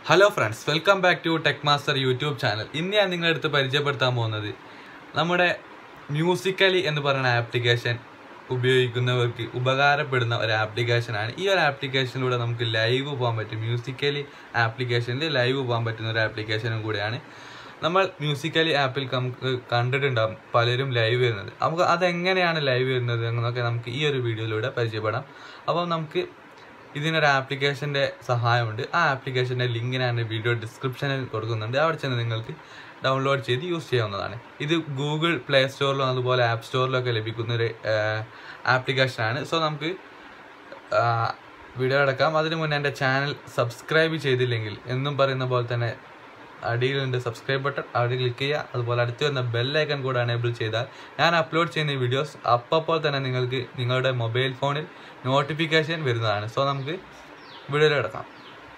hello friends welcome back to Tech Master YouTube channel ഇന്ന് ഞാൻ നിങ്ങളുടെ അടുത്ത് പരിചയപ്പെടുത്താൻ പോകുന്നത് നമ്മുടെ മ്യൂസിക്കലി എന്ന് പറയുന്ന ആപ്ലിക്കേഷൻ ഉപയോഗിക്കുന്നവർക്ക് ഉപകാരപ്പെടുന്ന ഒരു ആപ്ലിക്കേഷനാണ് ഈ ഒരു ആപ്ലിക്കേഷനിലൂടെ നമുക്ക് ലൈവ് പോകാൻ പറ്റും മ്യൂസിക്കലി ആപ്ലിക്കേഷനിൽ ലൈവ് പോകാൻ പറ്റുന്ന ഒരു ആപ്ലിക്കേഷനും കൂടിയാണ് നമ്മൾ മ്യൂസിക്കലി ആപ്പിൽ നമുക്ക് കണ്ടിട്ടുണ്ടാകും പലരും ലൈവ് വരുന്നത് നമുക്ക് അതെങ്ങനെയാണ് ലൈവ് വരുന്നത് എന്നൊക്കെ നമുക്ക് ഈ ഒരു വീഡിയോയിലൂടെ പരിചയപ്പെടാം അപ്പം നമുക്ക് ഇതിനൊരു ആപ്ലിക്കേഷൻ്റെ സഹായമുണ്ട് ആ ആപ്ലിക്കേഷൻ്റെ ലിങ്ക് ഞാൻ വീഡിയോ ഡിസ്ക്രിപ്ഷനിൽ കൊടുക്കുന്നുണ്ട് അവിടെ ചെന്ന് നിങ്ങൾക്ക് ഡൗൺലോഡ് ചെയ്ത് യൂസ് ചെയ്യാവുന്നതാണ് ഇത് ഗൂഗിൾ പ്ലേ സ്റ്റോറിലും അതുപോലെ ആപ്പ് സ്റ്റോറിലൊക്കെ ലഭിക്കുന്ന ഒരു ആപ്ലിക്കേഷനാണ് സോ നമുക്ക് വീഡിയോ അടക്കാം അതിന് മുന്നേ എൻ്റെ ചാനൽ സബ്സ്ക്രൈബ് ചെയ്തില്ലെങ്കിൽ എന്നും പറയുന്ന പോലെ തന്നെ അടിയിലുണ്ട് സബ്സ്ക്രൈബ് ബട്ടൺ അവിടെ ക്ലിക്ക് ചെയ്യുക അതുപോലെ അടുത്ത് വരുന്ന ബെല്ലൈക്കൺ കൂടെ എനേബിൾ ചെയ്താൽ ഞാൻ അപ്ലോഡ് ചെയ്യുന്ന വീഡിയോസ് അപ്പോൾ തന്നെ നിങ്ങൾക്ക് നിങ്ങളുടെ മൊബൈൽ ഫോണിൽ നോട്ടിഫിക്കേഷൻ വരുന്നതാണ് സോ നമുക്ക് വീഡിയോയിൽ കിടക്കാം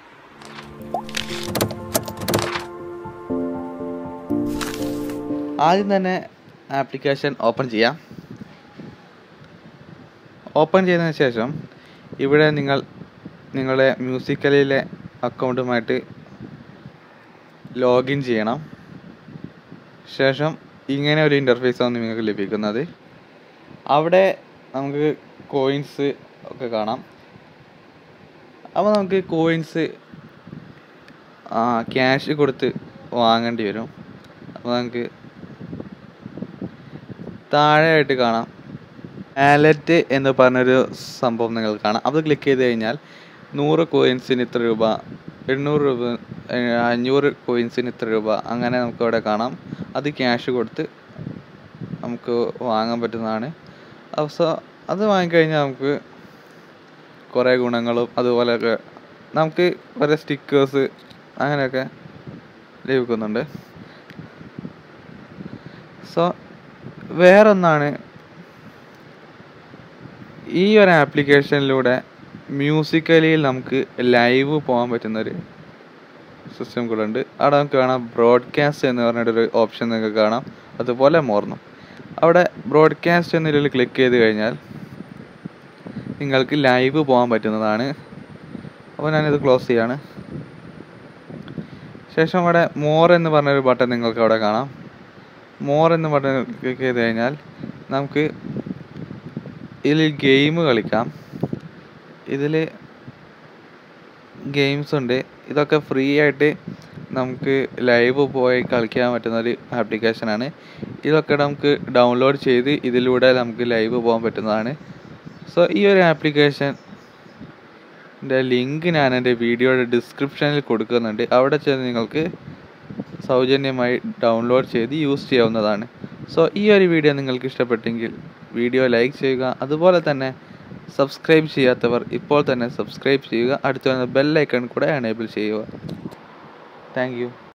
ആദ്യം തന്നെ ആപ്ലിക്കേഷൻ ഓപ്പൺ ചെയ്യാം ഓപ്പൺ ചെയ്തതിന് ശേഷം ഇവിടെ നിങ്ങൾ നിങ്ങളുടെ മ്യൂസിക്കലിലെ അക്കൗണ്ടുമായിട്ട് ലോഗിൻ ചെയ്യണം ശേഷം ഇങ്ങനെ ഒരു ഇൻ്റർഫേസ് ആണ് നിങ്ങൾക്ക് ലഭിക്കുന്നത് അവിടെ നമുക്ക് കോയിൻസ് ഒക്കെ കാണാം അപ്പോൾ നമുക്ക് കോയിൻസ് ക്യാഷ് കൊടുത്ത് വാങ്ങേണ്ടി വരും അപ്പോൾ നമുക്ക് താഴെയായിട്ട് കാണാം വാലറ്റ് എന്ന് പറഞ്ഞൊരു സംഭവം നിങ്ങൾക്ക് കാണാം അത് ക്ലിക്ക് ചെയ്ത് കഴിഞ്ഞാൽ നൂറ് കോയിൻസിന് ഇത്ര രൂപ എണ്ണൂറ് രൂപ ഏഹ് അഞ്ഞൂറ് കോയിൻസിന് ഇത്ര രൂപ അങ്ങനെ നമുക്ക് അവിടെ കാണാം അത് ക്യാഷ് കൊടുത്ത് നമുക്ക് വാങ്ങാൻ പറ്റുന്നതാണ് അപ്പോൾ സോ അത് വാങ്ങിക്കഴിഞ്ഞാൽ നമുക്ക് കുറേ ഗുണങ്ങളും അതുപോലെയൊക്കെ നമുക്ക് കുറേ സ്റ്റിക്കേഴ്സ് അങ്ങനെയൊക്കെ ലഭിക്കുന്നുണ്ട് സോ വേറൊന്നാണ് ഈ ഒരു ആപ്ലിക്കേഷനിലൂടെ മ്യൂസിക്കലിയിൽ നമുക്ക് ലൈവ് പോകാൻ പറ്റുന്നൊരു സിസ്റ്റം കൂടെ ഉണ്ട് അവിടെ നമുക്ക് കാണാം ബ്രോഡ്കാസ്റ്റ് എന്ന് പറഞ്ഞിട്ടൊരു ഓപ്ഷൻ നിങ്ങൾക്ക് കാണാം അതുപോലെ മോർന്നും അവിടെ ബ്രോഡ്കാസ്റ്റ് എന്നതിൽ ക്ലിക്ക് ചെയ്ത് കഴിഞ്ഞാൽ നിങ്ങൾക്ക് ലൈവ് പോകാൻ പറ്റുന്നതാണ് അപ്പോൾ ഞാനിത് ക്ലോസ് ചെയ്യാണ് ശേഷം അവിടെ മോർ എന്ന് പറഞ്ഞൊരു ബട്ടൺ നിങ്ങൾക്ക് അവിടെ കാണാം മോർ എന്ന് ബട്ടൺ ക്ലിക്ക് ചെയ്ത് കഴിഞ്ഞാൽ നമുക്ക് ഇതിൽ ഗെയിം കളിക്കാം ഇതിൽ ഗെയിംസ് ഉണ്ട് ഇതൊക്കെ ഫ്രീ ആയിട്ട് നമുക്ക് ലൈവ് പോയി കളിക്കാൻ പറ്റുന്ന ഒരു ആപ്ലിക്കേഷനാണ് ഇതൊക്കെ നമുക്ക് ഡൗൺലോഡ് ചെയ്ത് ഇതിലൂടെ നമുക്ക് ലൈവ് പോകാൻ പറ്റുന്നതാണ് സോ ഈ ഒരു ആപ്ലിക്കേഷൻ ലിങ്ക് ഞാൻ എൻ്റെ വീഡിയോയുടെ ഡിസ്ക്രിപ്ഷനിൽ കൊടുക്കുന്നുണ്ട് അവിടെ ചെന്ന് നിങ്ങൾക്ക് സൗജന്യമായി ഡൗൺലോഡ് ചെയ്ത് യൂസ് ചെയ്യാവുന്നതാണ് സോ ഈ ഒരു വീഡിയോ നിങ്ങൾക്ക് ഇഷ്ടപ്പെട്ടെങ്കിൽ വീഡിയോ ലൈക്ക് ചെയ്യുക അതുപോലെ തന്നെ സബ്സ്ക്രൈബ് ചെയ്യാത്തവർ ഇപ്പോൾ തന്നെ സബ്സ്ക്രൈബ് ചെയ്യുക അടുത്ത ബെൽ ഐക്കൺ കൂടെ എനേബിൾ ചെയ്യുക താങ്ക്